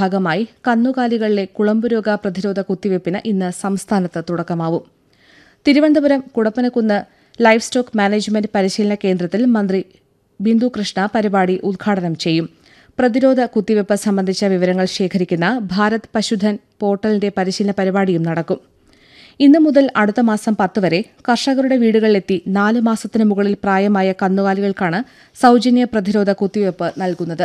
ഭാഗമായി കന്നുകാലികളിലെ കുളമ്പുരോഗ പ്രതിരോധ കുത്തിവയ്പ്പിന് ഇന്ന് സംസ്ഥാനത്ത് തുടക്കമാവും Thiruvananthapuram Kudappanakkunnu livestock management പരിശീലന കേന്ദ്രത്തിൽ മന്ത്രി ബിന്ദു കൃഷ്ണ പരിപാടി ഉദ്ഘാടനം ചെയ്യും പ്രതിരോധ കുത്തിവയ്പ്പ് സംബന്ധിച്ച വിവരങ്ങൾ ശേഖരിക്കുന്ന ഭാരത് പശുധൻ പോർട്ടലിന്റെ പരിശീലന പരിപാടിയും നടക്കും ഇന്നു മുതൽ അടുത്ത മാസം പത്ത് വരെ കർഷകരുടെ വീടുകളിലെത്തി നാല് മാസത്തിന് മുകളിൽ പ്രായമായ കന്നുകാലികൾക്കാണ് സൌജന്യ പ്രതിരോധ കുത്തിവയ്പ്പ് നൽകുന്നത്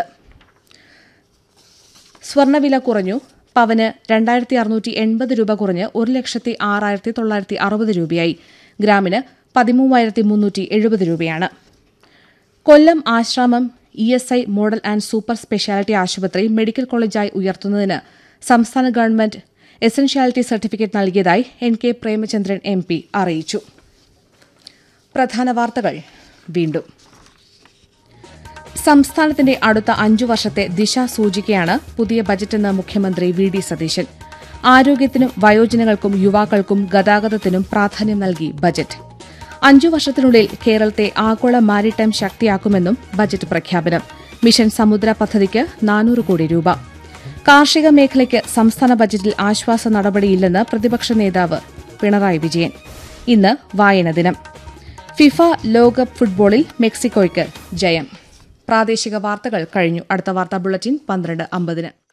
സ്വർണ്ണവില കുറഞ്ഞു പവന് രണ്ടായിരത്തി അറുന്നൂറ്റി എൺപത് രൂപ കുറഞ്ഞ് ഒരു ലക്ഷത്തി ആറായിരത്തി തൊള്ളായിരത്തി അറുപത് രൂപയായി ഗ്രാമിന് പതിമൂവായിരത്തി മുന്നൂറ്റി എഴുപത് രൂപയാണ് Kollam Asramam E S I model and super speciality ആശുപത്രി മെഡിക്കൽ കോളേജായി ഉയർത്തുന്നതിന് സംസ്ഥാന ഗവൺമെന്റ് എസൻഷ്യാലിറ്റി സർട്ടിഫിക്കറ്റ് നൽകിയതായി N K Premachandran M P അറിയിച്ചു പ്രധാന വാർത്തകൾ വീണ്ടും സംസ്ഥാനത്തിന്റെ അടുത്ത അഞ്ചു വർഷത്തെ ദിശാസൂചികയാണ് പുതിയ ബജറ്റെന്ന് മുഖ്യമന്ത്രി വി ഡി സതീശൻ ആരോഗ്യത്തിനും വയോജനങ്ങൾക്കും യുവാക്കൾക്കും ഗതാഗതത്തിനും പ്രാധാന്യം നൽകി ബജറ്റ് അഞ്ചു വർഷത്തിനുള്ളിൽ കേരളത്തെ ആഗോള മാരിടൈം ശക്തിയാക്കുമെന്നും ബജറ്റ് പ്രഖ്യാപനം മിഷൻ സമുദ്ര പദ്ധതിക്ക് നാനൂറ് കോടി രൂപ കാർഷിക മേഖലയ്ക്ക് സംസ്ഥാന ബജറ്റിൽ ആശ്വാസ നടപടിയില്ലെന്ന് പ്രതിപക്ഷ നേതാവ് പിണറായി വിജയൻ ഇന്ന് വായന ദിനം ഫിഫ ലോകകപ്പ് ഫുട്ബോളിൽ മെക്സിക്കോയ്ക്ക് ജയം പ്രാദേശിക വാർത്തകൾ കഴിഞ്ഞു അടുത്ത വാർത്താ ബുള്ളറ്റിൻ പന്ത്രണ്ട് അമ്പതിന്